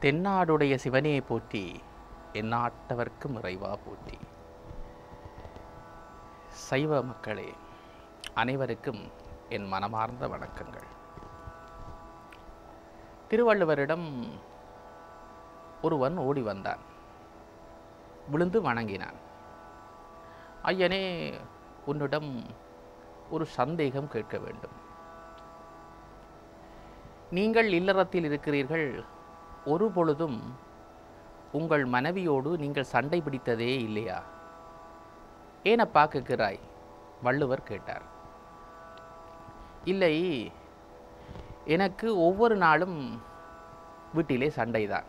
தென்னாடுடைய சிவனே போற்றி எந்நாட்டவர்க்கும் இறைவா போற்றி சைவ மக்களே அனைவருக்கும் என் மனமார்ந்த வணக்கங்கள் திருவள்ளுவரிடம் ஒருவன் ஓடி வந்தான் விழுந்து வணங்கினான் ஐயனே உன்னிடம் ஒரு சந்தேகம் கேட்க வேண்டும் நீங்கள் இல்லறத்தில் இருக்கிறீர்கள் ஒரு பொழுதும் உங்கள் மனைவியோடு நீங்கள் சண்டை பிடித்ததே இல்லையா ஏனப்பா கேட்கிறாய் வள்ளுவர் கேட்டார் இல்லை எனக்கு ஒவ்வொரு நாளும் வீட்டிலே சண்டைதான்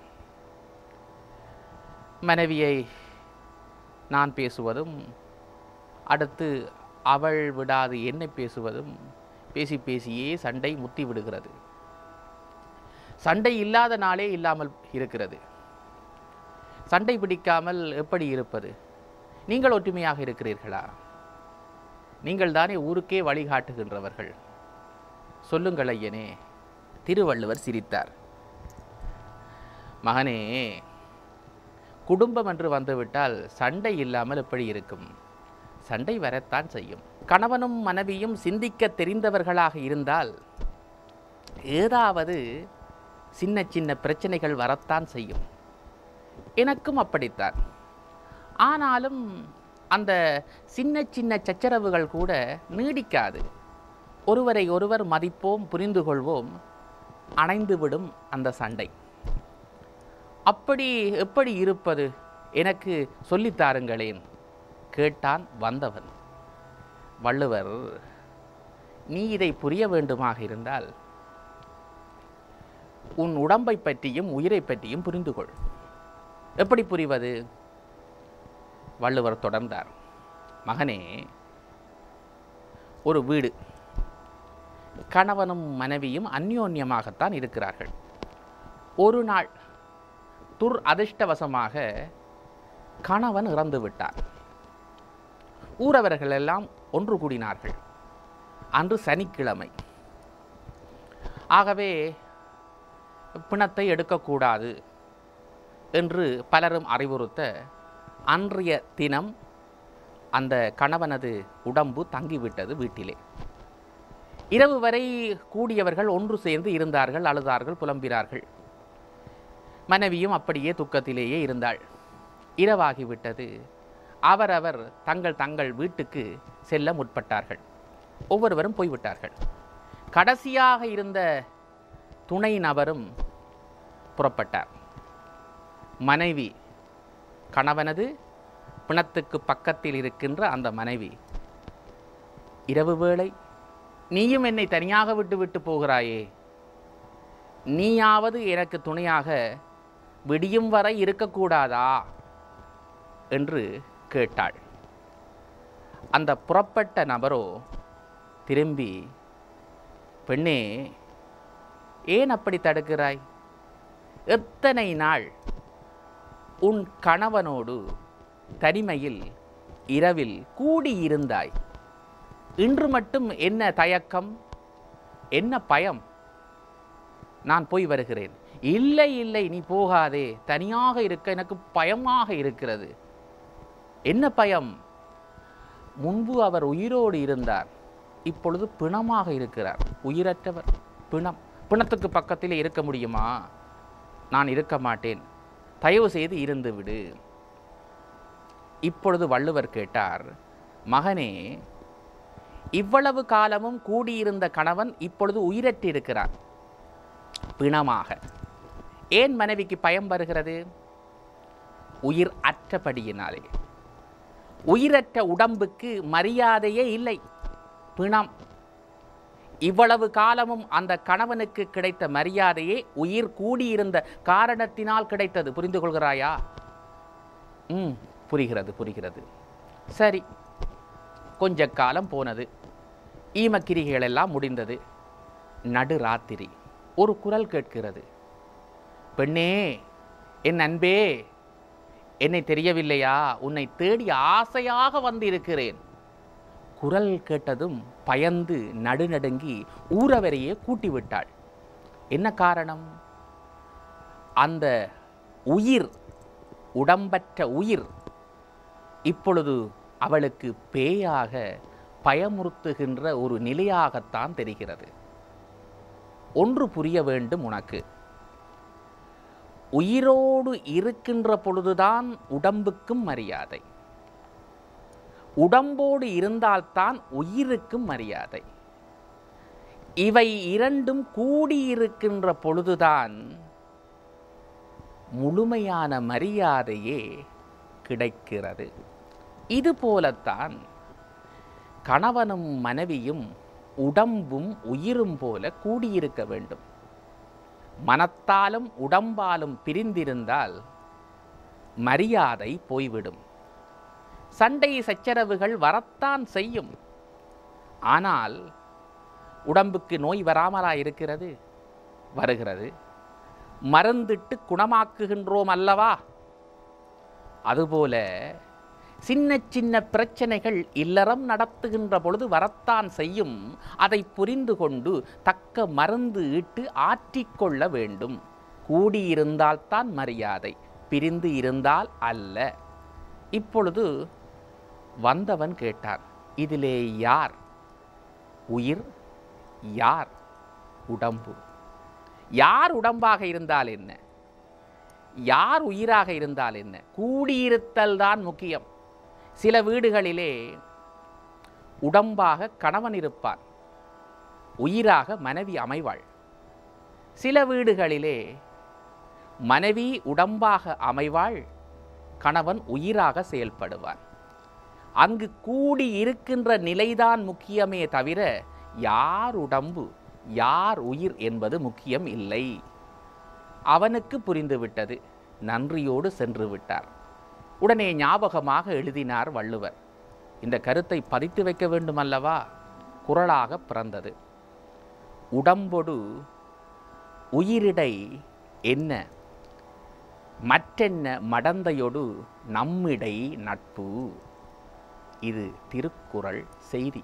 மனைவியை நான் பேசுவதும் அடுத்து அவள் விடாது என்னை பேசுவதும் பேசி பேசியே சண்டை முத்தி விடுகிறது சண்டை இல்லாத நாளே இல்லாமல் இருக்கிறது சண்டை பிடிக்காமல் எப்படி இருப்பது நீங்கள் ஒற்றுமையாக இருக்கிறீர்களா நீங்கள் தானே ஊருக்கே வழிகாட்டுகின்றவர்கள் சொல்லுங்கள் ஐயனே திருவள்ளுவர் சிரித்தார் மகனே குடும்பம் என்று வந்துவிட்டால் சண்டை இல்லாமல் எப்படி இருக்கும் சண்டை வரத்தான் செய்யும் கணவனும் மனைவியும் சிந்திக்க தெரிந்தவர்களாக இருந்தால் ஏதாவது சின்ன சின்ன பிரச்சனைகள் வரத்தான் செய்யும் எனக்கும் அப்படித்தான் ஆனாலும் அந்த சின்ன சின்ன சச்சரவுகள் கூட நீடிக்காது ஒருவரை ஒருவர் மதிப்போம் புரிந்து கொள்வோம் அணைந்துவிடும் அந்த சண்டை அப்படி எப்படி இருப்பது எனக்கு சொல்லித்தாருங்களேன் கேட்டான் வந்தவன் வள்ளுவர் நீ இதை புரிய வேண்டுமாக இருந்தால் உன் உடம்பை பற்றியும் உயிரை பற்றியும் புரிந்து கொள் எப்படி புரிவது வள்ளுவர் தொடர்ந்தார் மகனே ஒரு வீடு கணவனும் மனைவியும் அந்யோன்யமாகத்தான் இருக்கிறார்கள் ஒரு நாள் துர் அதிர்ஷ்டவசமாக கணவன் இறந்து விட்டார் ஊரவர்கள் எல்லாம் ஒன்று கூடினார்கள் அன்று சனிக்கிழமை ஆகவே பிணத்தை எடுக்கக்கூடாது என்று பலரும் அறிவுறுத்த அன்றைய தினம் அந்த கணவனது உடம்பு தங்கிவிட்டது வீட்டிலே இரவு வரை கூடியவர்கள் ஒன்று சேர்ந்து இருந்தார்கள் அழுதார்கள் புலம்பினார்கள் மனைவியும் அப்படியே துக்கத்திலேயே இருந்தாள் இரவாகிவிட்டது அவரவர் தங்கள் தங்கள் வீட்டுக்கு செல்ல முற்பட்டார்கள் ஒவ்வொருவரும் போய்விட்டார்கள் கடைசியாக இருந்த துணை நபரும் புறப்பட்டார் மனைவி கணவனது பிணத்துக்கு பக்கத்தில் இருக்கின்ற அந்த மனைவி இரவு வேளை நீயும் என்னை தனியாக விட்டு விட்டு போகிறாயே நீயாவது எனக்கு துணையாக விடியும் வரை இருக்கக்கூடாதா என்று கேட்டாள் அந்த புறப்பட்ட நபரோ திரும்பி பெண்ணே ஏன் அப்படி தடுக்கிறாய் எத்தனை நாள் உன் கணவனோடு தனிமையில் இரவில் கூடியிருந்தாய் இன்று மட்டும் என்ன தயக்கம் என்ன பயம் நான் போய் வருகிறேன் இல்லை இல்லை நீ போகாதே தனியாக இருக்க எனக்கு பயமாக இருக்கிறது என்ன பயம் முன்பு அவர் உயிரோடு இருந்தார் இப்பொழுது பிணமாக இருக்கிறார் உயிரற்றவர் பிணம் பிணத்துக்கு பக்கத்தில் இருக்க முடியுமா நான் இருக்க மாட்டேன் தயவு செய்து இருந்து விடு இப்பொழுது வள்ளுவர் கேட்டார் மகனே இவ்வளவு காலமும் கூடியிருந்த கணவன் இப்பொழுது உயிரற்று இருக்கிறார் பிணமாக ஏன் மனைவிக்கு பயம் வருகிறது உயிர் அற்றபடியினாலே உயிரற்ற உடம்புக்கு மரியாதையே இல்லை பிணம் இவ்வளவு காலமும் அந்த கணவனுக்கு கிடைத்த மரியாதையே உயிர் கூடியிருந்த காரணத்தினால் கிடைத்தது புரிந்து கொள்கிறாயா ம் புரிகிறது புரிகிறது சரி கொஞ்ச காலம் போனது ஈமக்கிரிகைகள் எல்லாம் முடிந்தது நடுராத்திரி ஒரு குரல் கேட்கிறது பெண்ணே என் அன்பே என்னை தெரியவில்லையா உன்னை தேடி ஆசையாக வந்து இருக்கிறேன் குரல் கேட்டதும் பயந்து நடுநடுங்கி ஊரவரையே கூட்டி விட்டாள் என்ன காரணம் அந்த உயிர் உடம்பற்ற உயிர் இப்பொழுது அவளுக்கு பேயாக பயமுறுத்துகின்ற ஒரு நிலையாகத்தான் தெரிகிறது ஒன்று புரிய வேண்டும் உனக்கு உயிரோடு இருக்கின்ற பொழுதுதான் உடம்புக்கும் மரியாதை உடம்போடு இருந்தால்தான் உயிருக்கும் மரியாதை இவை இரண்டும் கூடியிருக்கின்ற பொழுதுதான் முழுமையான மரியாதையே கிடைக்கிறது இதுபோலத்தான் கணவனும் மனைவியும் உடம்பும் உயிரும் போல கூடியிருக்க வேண்டும் மனத்தாலும் உடம்பாலும் பிரிந்திருந்தால் மரியாதை போய்விடும் சண்டை சச்சரவுகள் வரத்தான் செய்யும் ஆனால் உடம்புக்கு நோய் வராமலா இருக்கிறது வருகிறது மருந்திட்டு குணமாக்குகின்றோம் அல்லவா அதுபோல சின்ன சின்ன பிரச்சனைகள் இல்லறம் நடத்துகின்ற பொழுது வரத்தான் செய்யும் அதை புரிந்து கொண்டு தக்க மருந்து இட்டு ஆற்றிக்கொள்ள வேண்டும் கூடியிருந்தால்தான் மரியாதை பிரிந்து இருந்தால் அல்ல இப்பொழுது வந்தவன் கேட்டான் இதிலே யார் உயிர் யார் உடம்பு யார் உடம்பாக இருந்தால் என்ன யார் உயிராக இருந்தால் என்ன கூடியிருத்தல் தான் முக்கியம் சில வீடுகளிலே உடம்பாக கணவன் இருப்பான் உயிராக மனைவி அமைவாள் சில வீடுகளிலே மனைவி உடம்பாக அமைவாள் கணவன் உயிராக செயல்படுவான் அங்கு கூடி இருக்கின்ற நிலைதான் முக்கியமே தவிர யார் உடம்பு யார் உயிர் என்பது முக்கியம் இல்லை அவனுக்கு புரிந்துவிட்டது நன்றியோடு சென்று விட்டார் உடனே ஞாபகமாக எழுதினார் வள்ளுவர் இந்த கருத்தை பதித்து வைக்க வேண்டுமல்லவா குரலாக பிறந்தது உடம்பொடு உயிரிடை என்ன மற்றென்ன மடந்தையொடு நம்மிடை நட்பு இது திருக்குறள் செய்தி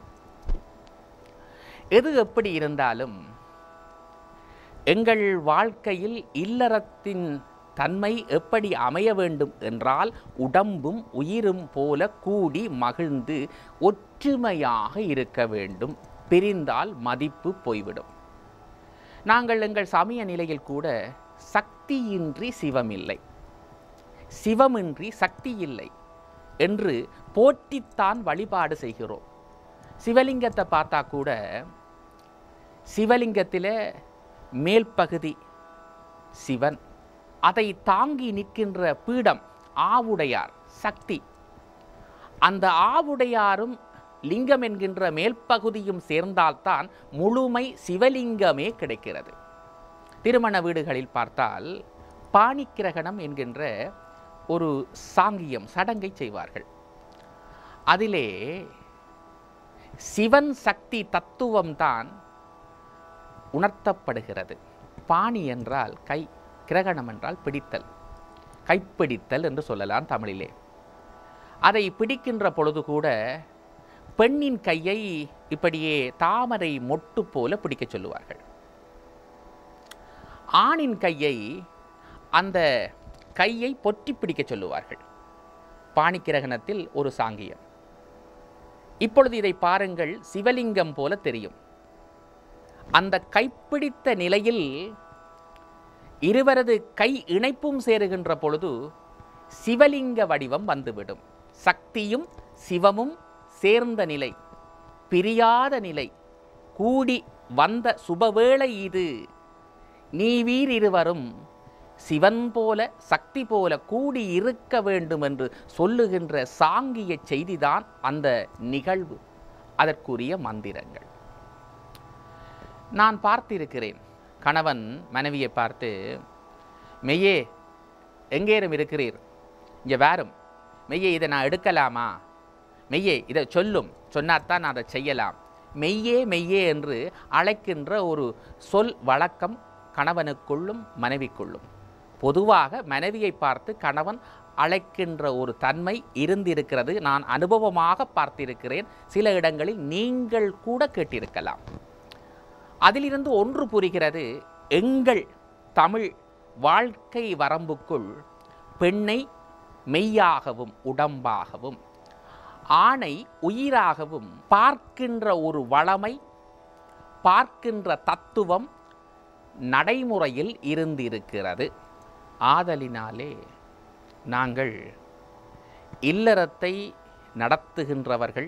எது எப்படி இருந்தாலும் எங்கள் வாழ்க்கையில் இல்லறத்தின் தன்மை எப்படி அமைய வேண்டும் என்றால் உடம்பும் உயிரும் போல கூடி மகிழ்ந்து ஒற்றுமையாக இருக்க வேண்டும் பிரிந்தால் மதிப்பு போய்விடும் நாங்கள் எங்கள் சமய நிலையில் கூட சக்தியின்றி சிவமில்லை சிவமின்றி சக்தி இல்லை என்று போற்றித்தான் வழிபாடு செய்கிறோம் சிவலிங்கத்தை பார்த்தா கூட சிவலிங்கத்தில் மேல் பகுதி சிவன் அதை தாங்கி நிற்கின்ற பீடம் ஆவுடையார் சக்தி அந்த ஆவுடையாரும் லிங்கம் என்கின்ற மேல்பகுதியும் சேர்ந்தால்தான் முழுமை சிவலிங்கமே கிடைக்கிறது திருமண வீடுகளில் பார்த்தால் பாணிக்கிரகணம் என்கின்ற ஒரு சாங்கியம் சடங்கை செய்வார்கள் அதிலே சிவன் சக்தி தத்துவம்தான் உணர்த்தப்படுகிறது பாணி என்றால் கை கிரகணம் என்றால் பிடித்தல் கைப்பிடித்தல் என்று சொல்லலாம் தமிழிலே அதை பிடிக்கின்ற பொழுது கூட பெண்ணின் கையை இப்படியே தாமரை மொட்டு போல பிடிக்கச் சொல்லுவார்கள் ஆணின் கையை அந்த கையை பொற்றி பிடிக்கச் சொல்லுவார்கள் பாணிக்கிரகணத்தில் ஒரு சாங்கியம் இப்பொழுது இதை பாருங்கள் சிவலிங்கம் போல தெரியும் அந்த கைப்பிடித்த நிலையில் இருவரது கை இணைப்பும் சேருகின்ற பொழுது சிவலிங்க வடிவம் வந்துவிடும் சக்தியும் சிவமும் சேர்ந்த நிலை பிரியாத நிலை கூடி வந்த சுபவேளை இது நீ வீர் இருவரும் சிவன் போல சக்தி போல கூடி இருக்க வேண்டும் என்று சொல்லுகின்ற சாங்கிய செய்திதான் அந்த நிகழ்வு அதற்குரிய மந்திரங்கள் நான் பார்த்திருக்கிறேன் கணவன் மனைவியை பார்த்து மெய்யே எங்கேரும் இருக்கிறீர் இங்கே வேறும் மெய்யே இதை நான் எடுக்கலாமா மெய்யே இதை சொல்லும் சொன்னாத்தான் நான் அதை செய்யலாம் மெய்யே மெய்யே என்று அழைக்கின்ற ஒரு சொல் வழக்கம் கணவனுக்குள்ளும் மனைவிக்குள்ளும் பொதுவாக மனைவியை பார்த்து கணவன் அழைக்கின்ற ஒரு தன்மை இருந்திருக்கிறது நான் அனுபவமாக பார்த்திருக்கிறேன் சில இடங்களில் நீங்கள் கூட கேட்டிருக்கலாம் அதிலிருந்து ஒன்று புரிகிறது எங்கள் தமிழ் வாழ்க்கை வரம்புக்குள் பெண்ணை மெய்யாகவும் உடம்பாகவும் ஆணை உயிராகவும் பார்க்கின்ற ஒரு வளமை பார்க்கின்ற தத்துவம் நடைமுறையில் இருந்திருக்கிறது ஆதலினாலே நாங்கள் இல்லறத்தை நடத்துகின்றவர்கள்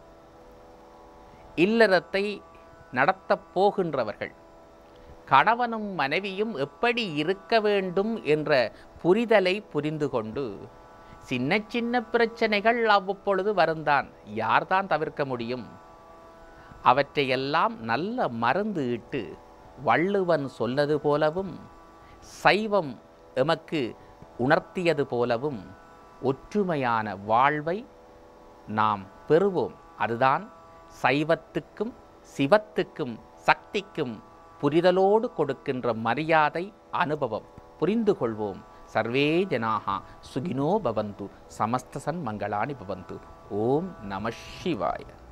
இல்லறத்தை நடத்தப் போகின்றவர்கள் கணவனும் மனைவியும் எப்படி இருக்க வேண்டும் என்ற புரிதலை புரிந்து கொண்டு சின்ன சின்ன பிரச்சனைகள் அவ்வப்பொழுது வருந்தான் யார்தான் தவிர்க்க முடியும் அவற்றையெல்லாம் நல்ல மருந்து இட்டு வள்ளுவன் சொன்னது போலவும் சைவம் எமக்கு உணர்த்தியது போலவும் ஒற்றுமையான வாழ்வை நாம் பெறுவோம் அதுதான் சைவத்துக்கும் சிவத்துக்கும் சக்திக்கும் புரிதலோடு கொடுக்கின்ற மரியாதை அனுபவம் புரிந்து கொள்வோம் சர்வே ஜனாகா சுகினோ பவந்து சமஸ்த சன்மங்களானி பவந்து ஓம் நம சிவாய